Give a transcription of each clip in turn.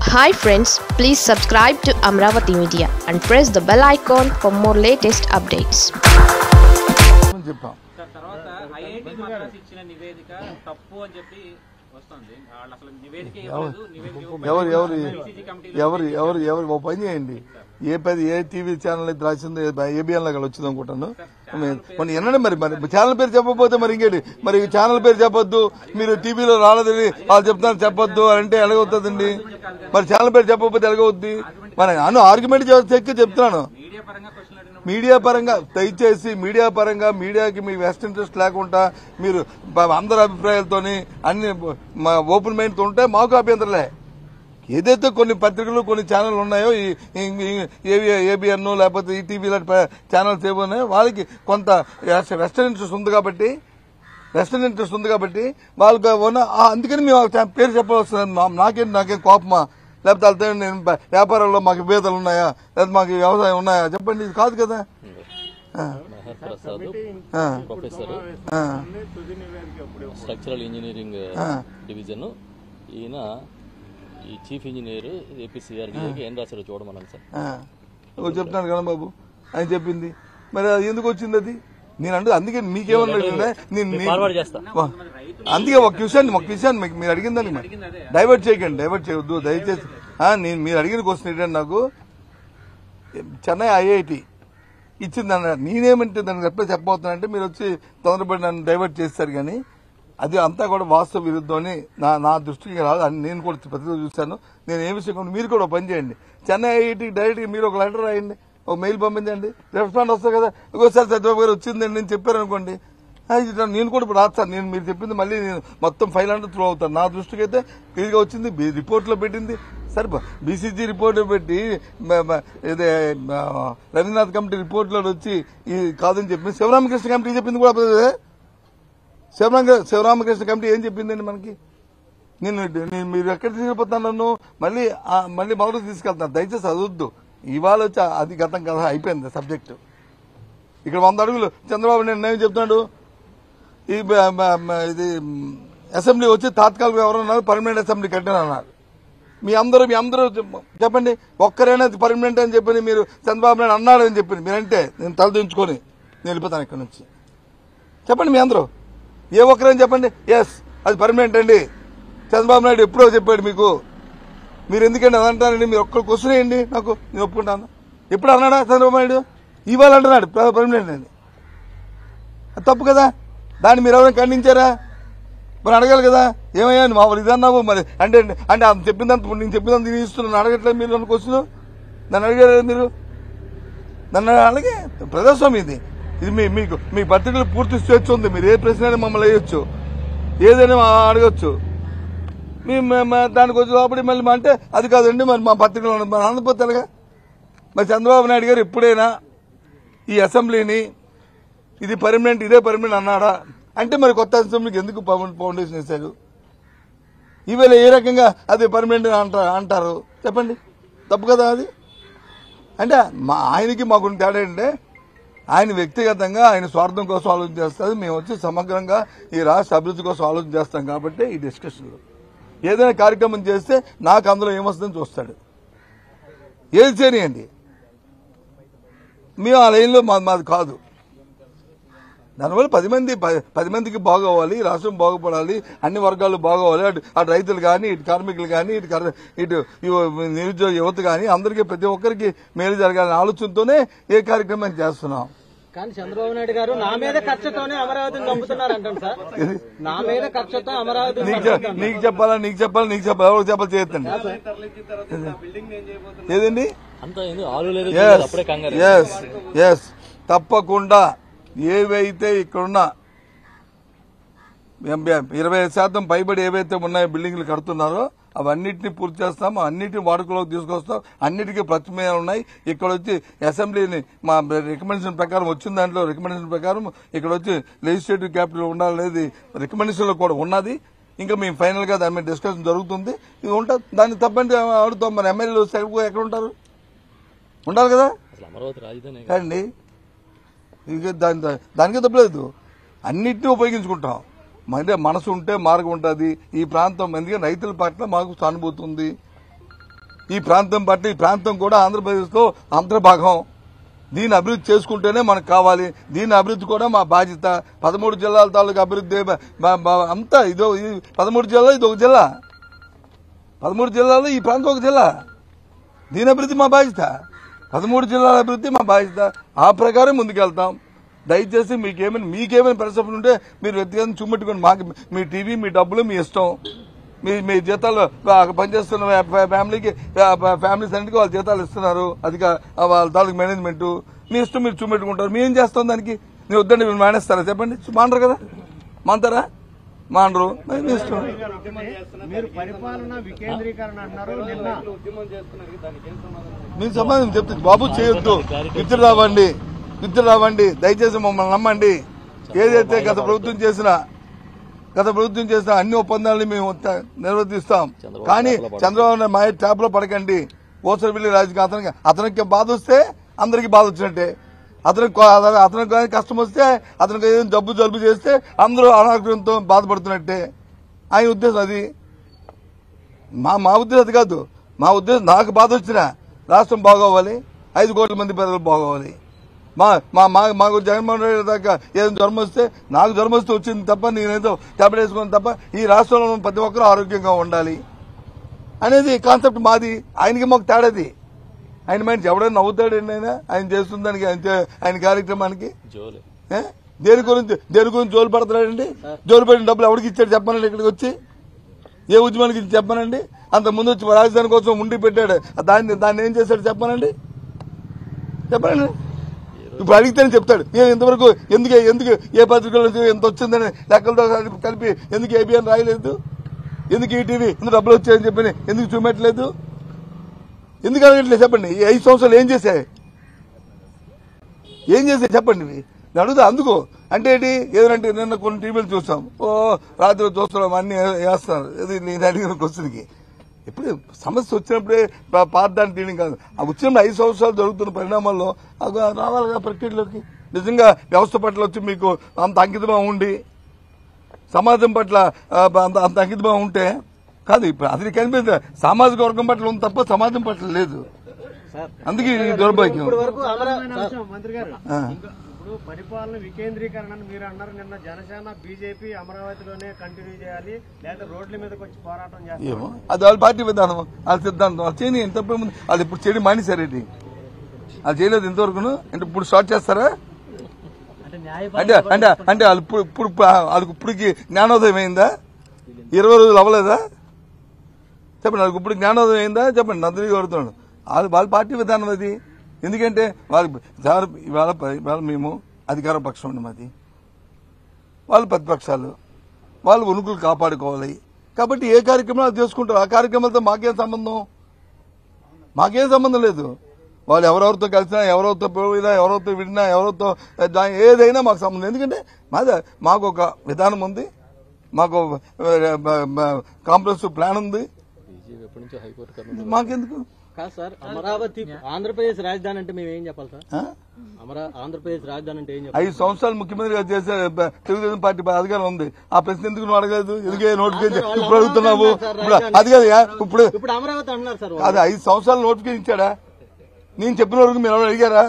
Hi friends please subscribe to Amaravati media and press the bell icon for more latest updates అని చెప్పాం sir తర్వాత IIT Madras ఇచ్చిన నివేదిక తప్పు అని చెప్పి వస్తుంది వాళ్ళు అసలు నివేదిక ఇవ్వలేదు నివేదిక ఎవరు ఎవరు ICC కమిటీలో ఎవరు ఎవరు ఎవరు ఓ పని చేయండి ఏ పది ఏ టీవీ ఛానల్ అయితే రాసిందో ఏబిఎన్ లాగా వచ్చింది అనుకుంటాను మన ఎన్నడే మరి మరి ఛానల్ పేరు చెప్పకపోతే మరి ఇంకేంటి మరి ఈ ఛానల్ పేరు చెప్పొద్దు మీరు టీవీలో రాలేదని వాళ్ళు చెప్తాను చెప్పొద్దు అని అంటే ఎలాగవుతుందండి మరి ఛానల్ పేరు చెప్పకపోతే ఎలాగవుద్ది మరి అను ఆర్గ్యుమెంట్ చెక్కి చెప్తున్నాను మీడియా పరంగా క్వశ్చన్ అడిగిన మీడియా పరంగా దయచేసి మీడియా పరంగా మీడియాకి మీ వెస్ట్ ఇంట్రెస్ట్ లేకుండా మీరు ప- అందరి అభిప్రాయాలతోని అన్ని మా ఓపెన్ మైండ్తో ఉంటే మాకు అభ్యంతరలే ఏదైతే కొన్ని పత్రికలు కొన్ని ఛానల్ ఉన్నాయో ఈ ఏబిఎన్ లేకపోతే ఈ టీవీ లాంటి ప- ఛానల్స్ ఏవో ఉన్నాయో వాళ్ళకి కొంత వెస్టర్న్ ఇంట్రెస్ట్ ఉంది కాబట్టి వెస్టర్న్ ఇంట్రెస్ట్ ఉంది కాబట్టి వాళ్ళకి ఉన్న ఆ, అందుకని మేము ఆ చా- పేరు చెప్పవలసిన నాకేం నాకేం కోపమా లేకపోతే వాళ్ళతో నేను ప- వ్యాపారాల్లో మాకు విభేదాలు ఉన్నాయా లేకపోతే మాకు వ్యవసాయం ఉన్నాయా చెప్పండి ఇది కాదు కదా ఆ, మెహర్ ప్రసాద్ ఆ, ప్రొఫెసర్ ఆ, స్ట్రక్చరల్ ఇంజనీరింగ్ డివిజన్ ఈయన ఈ చీఫ్ ఇంజనీర్ ఏపీసీఆర్డీఏకి ఏం రాశారో చూడమన్నాను సార్ ఆ. ఓ చెప్తాను కదా బాబు ఆయన చెప్పింది మరి అది ఎందుకు వచ్చింది అది నేను అంటే అందుకే మీకేమన్నా నేను నీ- ఫార్వర్డ్ చేస్తా వా. అందుకే ఒక క్వశ్చన్ ఒక క్వశ్చన్ మీకు మీరు అడిగిందని మరి డైవర్ట్ చేయకండి డైవర్ట్ చేయొద్దు దయచేసి ఆ, నేను మీరు అడిగిన క్వశ్చన్ ఏంటంటే నాకు చెన్నై ఐఐటి ఇచ్చింది అన్నారు నేనేమంటే దానికి ఎట్లా చెప్పబోతున్నానంటే మీరు వచ్చి తొందరపడి నన్ను డైవర్ట్ చేస్తారు కానీ అది అంతా కూడా వాస్తవ విరుద్ధం అని నా నా దృష్టికి రాదు అని నేను కూడా పత్రిక చూశాను నేను ఏ విషయం కూడా మీరు కూడా ఒక పని చేయండి చెన్నై ఐఐటికి డైరెక్ట్గా మీరు ఒక లెటర్ రాయండి ఒక మెయిల్ పంపించండి రెస్పాండ్ వస్తుంది కదా ఒకసారి సత్యబాబు గారు వచ్చిందండి నేను చెప్పారు అనుకోండి ఆ, ఇది నా- నేను కూడా ఇప్పుడు రాస్తాను నేను మీరు చెప్పింది మళ్ళీ నేను మొత్తం ఫైల్ అంటే త్రూ అవుతాను నా దృష్టికి అయితే క్లియర్గా వచ్చింది బి- రిపోర్ట్లో పెట్టింది సరే బీసీజీ రిపోర్ట్ పెట్టి మ- మ- ఇదే మ, రవీంద్రనాథ్ కమిటీ రిపోర్ట్లో వచ్చి ఇది కాదని చెప్పింది శివరామకృష్ణ కమిటీ చెప్పింది కూడా అబద్ధమే. శివరామ శివరామకృష్ణ కమిటీ ఏం చెప్పిందండి మనకి నేను నేను మీరు ఎక్కడ తీసుకెళ్ళిపోతాను నన్ను మళ్ళీ ఆ, మళ్ళీ మొదలు తీసుకెళ్తాను దయచేసి చదవద్దు ఇవాళ వచ్చి అది గతం కదా అయిపోయింది సబ్జెక్టు ఇక్కడ వంద అడుగులు చంద్రబాబు నాయుడు ఏం చెప్తున్నాడు ఈ బ- బ- బ- ఇది మ్, అసెంబ్లీ వచ్చి తాత్కాలిక ఎవరన్నారు పర్మనెంట్ అసెంబ్లీ కట్టాను అన్నారు మీ అందరూ మీ అందరూ చెప్- చెప్పండి ఒక్కరైనా పర్మనెంట్ అని చెప్పి మీరు చంద్రబాబు నాయుడు అన్నాడు అని చెప్పి మీరంటే నేను తలదించుకొని నేను వెళ్ళిపోతాను ఇక్కడ నుంచి చెప్పండి మీ అందరూ ఏ ఒక్కరైనా చెప్పండి ఎస్ అది పర్మనెంట్ అండి చంద్రబాబు నాయుడు ఎప్పుడో చెప్పాడు మీకు మీరు ఎందుకండి అది అంటారండి మీరు ఒక్క క్వశ్చన్ వేయండి నాకు నేను ఒప్పుకుంటాను ఎప్పుడు అన్నాడా చంద్రబాబు నాయుడు ఇవాళ అంటున్నాడు పర్మనెంట్ అని అది తప్పు కదా దాన్ని మీరు ఎవరైనా ఖండించారా మరి అడగాలి కదా ఏమయ్యా మా వాళ్ళు ఇదన్నావు మరి అంటే అంటే అది చెప్పిందంత నేను చెప్పిందంత నేను ఇస్తున్నాను అడగట్లేదు మీరు నన్ను క్వశ్చన్ నన్ను అడిగారు కదా మీరు నన్ను అలాగే ప్రజాస్వామ్యం ఇది ఇది మీ మీకు మీ పత్రికలు పూర్తి స్వేచ్ఛ ఉంది మీరు ఏ ప్రశ్న అయినా మమ్మల్ని వేయొచ్చు ఏదైనా మా అడగొచ్చు మీ మ- మ- దానికి వచ్చి లోపలి మళ్ళీ మా అంటే అది కాదండి మరి మా పత్రికలు ఉన్నది. మరి ఆనందపోతారుగా మరి చంద్రబాబు నాయుడు గారు ఎప్పుడైనా ఈ అసెంబ్లీని ఇది పర్మనెంట్ ఇదే పర్మనెంట్ అన్నాడా అంటే మరి కొత్త అసెంబ్లీకి ఎందుకు పవన్ ఫౌండేషన్ వేశారు ఈవేళ ఏ రకంగా అది పర్మనెంట్ అంటారు అంటారు చెప్పండి తప్పు కదా అది అంటే మా ఆయనకి మాకు తేడా ఏంటంటే ఆయన వ్యక్తిగతంగా ఆయన స్వార్థం కోసం ఆలోచన చేస్తారు మేము వచ్చి సమగ్రంగా ఈ రాష్ట్ర అభివృద్ధి కోసం ఆలోచన చేస్తాం కాబట్టి ఈ డిస్కషన్లో ఏదైనా కార్యక్రమం చేస్తే నాకు అందులో ఏమొస్తుందని చూస్తాడు ఏది చేయనియండి మేము ఆ లైన్లో మా మాది కాదు దానివల్ల పది మంది ప- పది మందికి బాగోవాలి రాష్ట్రం బాగుపడాలి అన్ని వర్గాలు బాగోవాలి అటు అటు రైతులు కానీ ఇటు కార్మికులు కానీ ఇటు కర- ఇటు యువ- నిరుద్యోగ యువత కానీ అందరికీ ప్రతి ఒక్కరికి మేలు జరగాలనే ఆలోచనతోనే ఏ కార్యక్రమం చేస్తున్నాం కానీ చంద్రబాబు నాయుడు గారు నా మీద ఖర్చుతోనే అమరావతిని చంపుతున్నారు అంటాను సార్ నా మీద ఖర్చుతో అమరావతిని నీకు చె- నీకు చెప్పాలా నీకు చెప్పాలా నీకు చెప్పాలా ఎవరికి చెప్పాలి చేయొద్దండి ఏదండి అంతా ఏంది ఆలు లేదు ఎస్ అప్పుడే కంగారు ఎస్ ఎస్ తప్పకుండా ఏవైతే ఇక్కడున్న ఎం- ఇరవై శాతం పైబడి ఏవైతే ఉన్నాయో బిల్డింగ్లు కడుతున్నారో అవన్నిటిని పూర్తి చేస్తాం అన్నిటిని వాడుకలోకి తీసుకొస్తాం అన్నిటికీ ప్రతిమేలు ఉన్నాయి ఇక్కడ వచ్చి అసెంబ్లీని మా రికమెండేషన్ ప్రకారం వచ్చిన దాంట్లో రికమెండేషన్ ప్రకారం ఇక్కడ వచ్చి లెజిస్లేటివ్ క్యాపిటల్ ఉండాలనేది రికమెండేషన్ లో కూడా ఉన్నది ఇంకా మేము ఫైనల్ గా దాని మీద డిస్కషన్ జరుగుతుంది ఇది ఉంటుంది దాన్ని తప్పండి అడుగుతాం మరి ఎమ్మెల్యేలు వస్తే ఎక్కడ ఎక్కడ ఉంటారు ఉండాలి కదా అసలు అమరావతి రాజధాని కాదండి ఇక దాని దానికే తప్పలేదు అన్నిటినీ ఉపయోగించుకుంటాం అంటే మనసు ఉంటే మార్గం ఉంటుంది ఈ ప్రాంతం ఎందుకంటే రైతుల పట్ల మాకు సానుభూతి ఉంది ఈ ప్రాంతం పట్ల ఈ ప్రాంతం కూడా ఆంధ్రప్రదేశ్లో అంతర్భాగం దీన్ని అభివృద్ధి చేసుకుంటేనే మనకు కావాలి దీని అభివృద్ధి కూడా మా బాధ్యత పదమూడు జిల్లాల తాలూకు అభివృద్ధి బ- బ- బ- అంతా ఇదో ఇది పదమూడు జిల్లా ఇది ఒక జిల్లా పదమూడు జిల్లాలో ఈ ప్రాంతం ఒక జిల్లా దీని అభివృద్ధి మా బాధ్యత పదమూడు జిల్లాల అభివృద్ధి మా బాధ్యత ఆ ప్రకారం ముందుకెళ్తాం దయచేసి మీకేమైనా మీకేమైనా పరిస్థితులు ఉంటే మీరు వ్యక్తిగతంగా చూపెట్టుకోండి మాకు మీ టీవీ మీ డబ్బులు మీ ఇష్టం మీ మీ జీతాలు ఆ, పనిచేస్తున్న ఫ్యా- ఫ్యామిలీకి ఫ్యా- ఫ్యామిలీస్ అన్నిటికీ వాళ్ళ జీతాలు ఇస్తున్నారు అది కా- ఆ వాళ్ళ తాలూకు మేనేజ్మెంట్ మీ ఇష్టం మీరు చూపెట్టుకుంటారు మేము ఏం చేస్తాం దానికి నేను వద్దండి మీరు మానేస్తారా చెప్పండి మానరు కదా మానతారా మానరు మరి మీ ఇష్టం మీరు పరిపాలన వికేంద్రీకరణ అన్నారు నిన్న నేను సమాధానం చెప్తాను బాబు చేయొద్దు ఇద్దరు రావండి ఇద్దరు రావండి దయచేసి మమ్మల్ని నమ్మండి ఏదైతే గత ప్రభుత్వం చేసిన గత ప్రభుత్వం చేసిన అన్ని ఒప్పందాలని మేము త- నిర్వర్తిస్తాం కానీ చంద్రబాబు నాయుడు మా ట్యాప్ లో పడకండి ఓసరపల్లి రాజకీయ అతనికి అతనికి బాధ వస్తే అందరికి బాధ వచ్చినట్టే అతనికి కో- అతనికి అతనికి కానీ కష్టం వస్తే అతనికి ఏదైనా జబ్బు జలుబు చేస్తే అందరూ అనారోగ్యంతో బాధపడుతున్నట్టే ఆయన ఉద్దేశం అది మా మా ఉద్దేశం అది కాదు మా ఉద్దేశం నాకు బాధ వచ్చినా రాష్ట్రం బాగోవాలి ఐదు కోట్ల మంది ప్రజలు బాగోవాలి మా మా మా- మాకు జగన్మోహన్ రెడ్డి దాకా ఏదైనా జ్వరం వస్తే నాకు జ్వరం వస్తే వచ్చింది తప్ప నేనేదో టాబ్లెట్ వేసుకుని తప్ప ఈ రాష్ట్రంలో ఉన్న ప్రతి ఒక్కరూ ఆరోగ్యంగా ఉండాలి అనేది కాన్సెప్ట్ మాది ఆయనకి మాకు తేడాది ఆయన మైండ్ ఎవడైనా నవ్వుతాడండి ఆయన ఆయన చేస్తున్న దానికి ఆయన చే- ఆయన కార్యక్రమానికి జోలే ఏ? దేని గురించి దేని గురించి జోలు పడుతున్నాడండి జోలు పడిన డబ్బులు ఎవరికి ఇచ్చాడు చెప్పనండి ఇక్కడికి వచ్చి ఏ ఉద్యమానికి ఇచ్చి చెప్పనండి అంత ముందు వచ్చి రాజధాని కోసం ఉండి పెట్టాడు దాన్ని దాన్ని ఏం చేశాడు చెప్పనండి చెప్పనండి ఇప్పుడు అడిగితేనే చెప్తాడు ఏ ఇంతవరకు ఎందుకు ఎందుకు ఏ పత్రికల నుంచి ఎంత వచ్చిందని లెక్కలతో కలిపి- కలిపి ఎందుకు ఏబిఎన్ రాయలేదు ఎందుకు ఈటీవీ ఎందుకు డబ్బులు వచ్చాయని చెప్పి ఎందుకు చూపెట్టలేదు ఎందుకు అడగట్లేదు చెప్పండి ఈ ఐదు సంవత్సరాలు ఏం చేశాయి ఏం చేశాయి చెప్పండి ఇవి నేను అడుగుతా అందుకు అంటే ఏంటి ఏదంటే నిన్న కొన్ని టీవీలు చూస్తాం ఓ రాత్రి చూస్తున్నాం అన్ని వేస్తున్నారు ఇది నేను అడిగిన క్వశ్చన్కి ఇప్పుడు సమస్య వచ్చినప్పుడే పా- పాతదాన్ని తీయడం కాదు ఆ వచ్చినప్పుడు ఐదు సంవత్సరాలు జరుగుతున్న పరిణామాల్లో అగో రావాలిగా ప్రక్రియలోకి నిజంగా వ్యవస్థ పట్ల వచ్చి మీకు అంత అంకితమా ఉండి సమాజం పట్ల ఆ, అంత అంత అంకితమా ఉంటే కాదు ఇప్పుడు అది కనిపిస్తుంది సామాజిక వర్గం పట్ల ఉంది తప్ప సమాజం పట్ల లేదు సార్ అందుకే ఈ దౌర్భాగ్యం ఇప్పటి వరకు అమరా ప్రధానమైన సార్, అంశం మంత్రి గారు ఆ. ఇప్పుడు పరిపాలన వికేంద్రీకరణ అని మీరు అన్నారు నిన్న జనసేన బీజేపీ అమరావతిలోనే కంటిన్యూ చేయాలి లేదా రోడ్ల మీదకి వచ్చి పోరాటం చేస్తారు ఏమో అది వాళ్ళ పార్టీ విధానం వాళ్ళ సిద్ధాంతం వాళ్ళు చేయని ఎంత తప్పేముంది వాళ్ళు ఇప్పుడు చేయడం మానేశారేంటి వాళ్ళు చేయలేదు ఇంతవరకును అంటే ఇప్పుడు స్టార్ట్ చేస్తారా అంటే అంటే అంటే వాళ్ళు ఇప్పుడు ఇప్పుడు వాళ్ళకి ఇప్పటికి జ్ఞానోదయం అయిందా ఇరవై రోజులు అవ్వలేదా చెప్పండి వాళ్ళకి ఇప్పుడు జ్ఞానోదయం అయిందా చెప్పండి నందిని కోరుతున్నాడు వాళ్ళు వాళ్ళ పార్టీ విధానం అది ఎందుకంటే వాళ్ళు సార్ ఇవాళ ఇవాళ మేము అధికార పక్షం ఉండి మాది వాళ్ళు ప్రతిపక్షాలు వాళ్ళు ఉనుకులు కాపాడుకోవాలి కాబట్టి ఏ కార్యక్రమాలు చేసుకుంటారు ఆ కార్యక్రమాలతో మాకేం సంబంధం మాకేం సంబంధం లేదు వాళ్ళు ఎవరెవరితో కలిసినా ఎవరెవరితో పోయినా ఎవరెవరితో విడినా ఎవరితో దా- ఏదైనా మాకు సంబంధం ఎందుకంటే మాది మాకు ఒక విధానం ఉంది మాకు కాంప్లెక్స్ ప్లాన్ ఉంది బీజేపీ ఎప్పటి నుంచో హైకోర్టు కర్నూలు మాకెందుకు కాదు సార్ అమరావతి ఆంధ్రప్రదేశ్ రాజధాని అంటే మేము ఏం చెప్పాలి సార్ ఆ? అమరా ఆంధ్రప్రదేశ్ రాజధాని అంటే ఏం చెప్పాలి ఐదు సంవత్సరాలు ముఖ్యమంత్రిగా చేసే బ- తెలుగుదేశం పార్టీ అధికారం ఉంది ఆ ప్రశ్న ఎందుకు నువ్వు అడగలేదు ఎందుకే నోటిఫికేషన్ వాళ్ళు ఇప్పుడు అడుగుతున్నావు అమరావతి అన్నారు ఇప్పుడు సార్, అది కాదు ఇప్పుడు ఇప్పుడు అమరావతి అంటున్నారు సార్ వాళ్ళు. అది ఐదు సంవత్సరాలు నోటిఫికేషన్ ఇచ్చాడా నేను చెప్పిన వరకు మీరు ఎవరు అడిగారా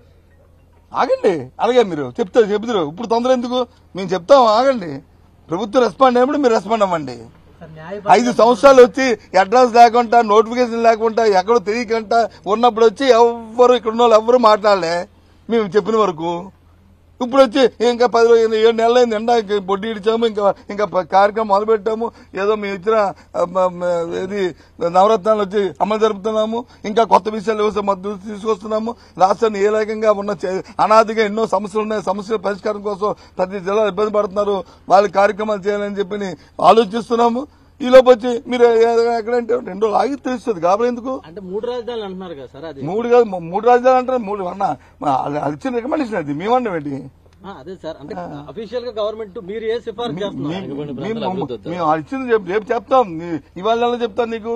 ఆగండి అలాగే మీరు చెప్తారు చెబుతారు ఇప్పుడు తొందర ఎందుకు మేము చెప్తాం ఆగండి ప్రభుత్వం రెస్పాండ్ అయినప్పుడు మీరు రెస్పాండ్ అవ్వండి ఐదు సంవత్సరాలు వచ్చి అడ్రస్ లేకుండా నోటిఫికేషన్ లేకుండా ఎక్కడో తెలియకుండా ఉన్నప్పుడు వచ్చి ఎవ్వరు ఇక్కడ ఉన్న వాళ్ళు ఎవ్వరు మాట్లాడలే మేము చెప్పిన వరకు ఇప్పుడు వచ్చి ఇంకా పది రోజులు ఏడు నెలలు అయింది ఎండ ఇంకా బొడ్డి ఇడిచాము ఇంకా ఇంకా ప- కార్యక్రమం మొదలు పెట్టాము ఏదో మేము ఇచ్చిన ఆ, మ- మ- ఏది నవరత్నాలు వచ్చి అమలు జరుపుతున్నాము ఇంకా కొత్త విషయాలు వ్యవస్థ మద్దతు తీసుకొస్తున్నాము రాష్ట్రాన్ని ఏ రకంగా ఉన్న చే- అనాదిగా ఎన్నో సమస్యలు ఉన్నాయి సమస్యల పరిష్కారం కోసం ప్రతి జిల్లా ఇబ్బంది పడుతున్నారు వాళ్ళ కార్యక్రమాలు చేయాలని చెప్పి ఆలోచిస్తున్నాము ఈ లోపు వచ్చి మీరు ఏ- ఎక్కడంటే రెండు రోజులు ఆగి తెలుస్తుంది కాబట్టి ఎందుకు అంటే మూడు రాజధానులు అంటున్నారు కదా సార్ అది మూడు కాదు మూ- మూడు రాజధానులు అంటారు మూడు అన్న అది అది ఇచ్చిన రికమెండేషన్ అది మేమన్నాం ఏంటి ఆ, అదే సార్ అంటే అఫీషియల్ గా గవర్నమెంట్ మీరు ఏ సిఫార్సు చేస్తున్నారు మీ- మేము మేము ఇచ్చింది రేపు రేపు చెప్తాం నీ- ఇవాళ ఎలా చెప్తాను నీకు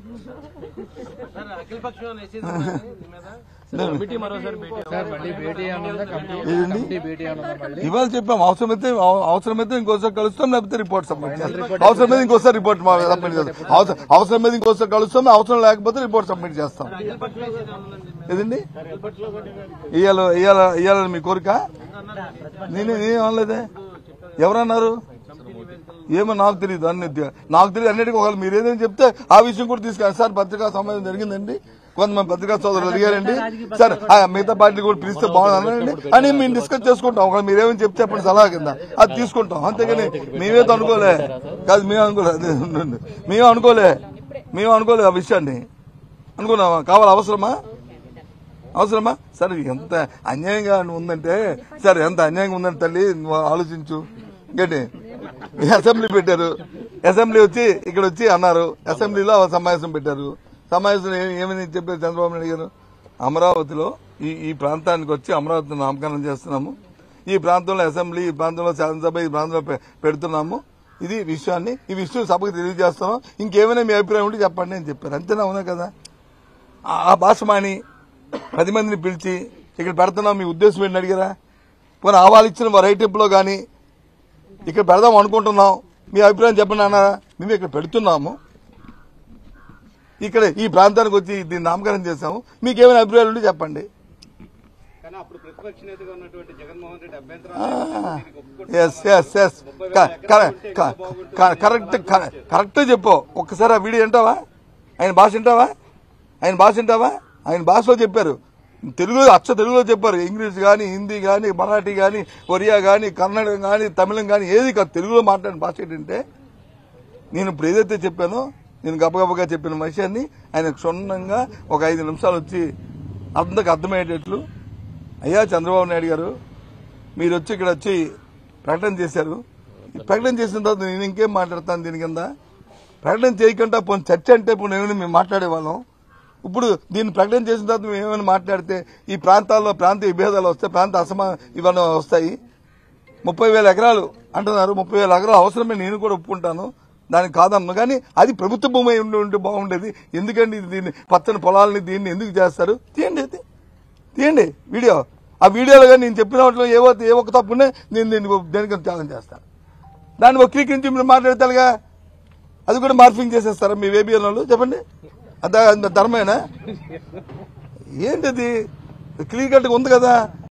ఏదండి? ఇవాళ చెప్పాం అవసరమైతే అవ- అవసరమైతే ఇంకోసారి కలుస్తాం లేకపోతే రిపోర్ట్ సబ్మిట్ చేస్తాం అవసరమైతే ఇంకోసారి రిపోర్ట్ మా- సబ్మిట్ చేస్తాం అవసరం- అవసరమైతే ఇంకోసారి కలుస్తాం అవసరం లేకపోతే రిపోర్ట్ సబ్మిట్ చేస్తాం ఏదండి ఇవాళ ఇవాళ ఇవాళ మీ కోరిక నేనే నేనేం అనలేదే ఎవరన్నారు ఏమో నాకు తెలియదు అన్ని నాకు తెలియదు అన్నిటికీ ఒకవేళ మీరు ఏదైనా చెప్తే ఆ విషయం కూడా తీసుకెళ్ళి సార్ పత్రికా సమావేశం జరిగిందండి కొంతమంది పత్రికా సోదరులు అడిగారండి సార్ ఆ మిగతా పార్టీలు కూడా పిలిస్తే బాగుందండి అని మేము డిస్కస్ చేసుకుంటాం ఒకవేళ మీరేమని చెప్తే చెప్పండి సలహా కింద అది తీసుకుంటాం అంతేగాని మేమేదో అనుకోలే కాదు మేము అనుకోలే అదే ఉండండి. మేము అనుకోలే మేము అనుకోలే ఆ విషయాన్ని అనుకున్నామా కావాలి అవసరమా అవసరమా సరే ఎంత అన్యాయంగా ఉందంటే సరే ఎంత అన్యాయంగా ఉందంటే తల్లి నువ్వు ఆలోచించు ఇంకేంటి అసెంబ్లీ పెట్టారు అసెంబ్లీ వచ్చి ఇక్కడ వచ్చి అన్నారు అసెంబ్లీలో సమావేశం పెట్టారు సమావేశం ఏ- ఏమని చెప్పారు చంద్రబాబు నాయుడు గారు అమరావతిలో ఈ ఈ ప్రాంతానికి వచ్చి అమరావతిని నామకరణం చేస్తున్నాము ఈ ప్రాంతంలో అసెంబ్లీ ఈ ప్రాంతంలో శాసనసభ ఈ ప్రాంతంలో పె- పెడుతున్నాము ఇది విషయాన్ని ఈ విషయం సభకు తెలియజేస్తున్నాం ఇంకేమైనా మీ అభిప్రాయం ఉంటే చెప్పండి అని చెప్పారు అంతేనా అవునా కదా ఆ- ఆ భాష మాని పది మందిని పిలిచి ఇక్కడ పెడుతున్నాం మీ ఉద్దేశం ఏంటి అడిగారా పోనీ ఆవాలు ఇచ్చిన రైటింపులో కానీ ఇక్కడ పెడదాం అనుకుంటున్నాం మీ అభిప్రాయం చెప్పండి అన్నారా మేము ఇక్కడ పెడుతున్నాము ఇక్కడ ఈ ప్రాంతానికి వచ్చి దీన్ని నామకరణం చేశాము మీకు ఏమైనా అభిప్రాయాలు ఉంటే చెప్పండి కానీ అప్పుడు ప్రతిపక్ష నేతగా ఉన్నటువంటి జగన్మోహన్ రెడ్డి అభ్యంతరం yes yes yes correct correct చెప్పు ఒక్కసారి ఆ వీడియో వింటావా ఆయన భాష వింటావా ఆయన భాష వింటావా ఆయన భాషలో చెప్పారు తెలుగులో అచ్చ తెలుగులో చెప్పారు ఇంగ్లీష్ కానీ హిందీ కానీ మరాఠీ కానీ ఒరియా కానీ కన్నడం కానీ తమిళం కానీ ఏది కాదు తెలుగులో మాట్లాడిన భాష ఏంటంటే నేను ఇప్పుడు ఏదైతే చెప్పానో నేను గబగబగా చెప్పిన విషయాన్ని ఆయన క్షుణ్ణంగా ఒక ఐదు నిమిషాలు వచ్చి అందరికి అర్థమయ్యేటట్లు అయ్యా చంద్రబాబు నాయుడు గారు మీరు వచ్చి ఇక్కడ వచ్చి ప్రకటన చేశారు ఈ ప్రకటన చేసిన తర్వాత నేను ఇంకేం మాట్లాడతాను దీని కింద ప్రకటన చేయకుండా పోనీ చర్చ అంటే ఇప్పుడు ఏమైనా మేము మాట్లాడేవాళ్ళం ఇప్పుడు దీన్ని ప్రకటన చేసిన తర్వాత మేము ఏమైనా మాట్లాడితే ఈ ప్రాంతాల్లో ప్రాంతీయ విభేదాలు వస్తాయి ప్రాంత అసమా ఇవన్నీ వస్తాయి ముప్పై వేల ఎకరాలు అంటున్నారు ముప్పై వేల ఎకరాలు అవసరమే నేను కూడా ఒప్పుకుంటాను దానికి కాదన్ను కానీ అది ప్రభుత్వ భూమి అయి ఉండి ఉంటే బాగుండేది ఎందుకండి ఇది దీన్ని పచ్చని పొలాలని దీన్ని ఎందుకు చేస్తారు తీయండి అది తీయండి వీడియో ఆ వీడియోలో కానీ నేను చెప్పిన వాటిలో ఏవో ఏ ఒక్క తప్పునే నేను దీన్ని దేనికి త్యాగం చేస్తాను దాన్ని వక్రీకరించి మీరు మాట్లాడతారుగా అది కూడా మార్ఫింగ్ చేసేస్తారా మీ వేబిఎల్ వాళ్ళు చెప్పండి అదా అంత ధర్మేనా ఏంటిది క్లియర్ కట్గా ఉంది కదా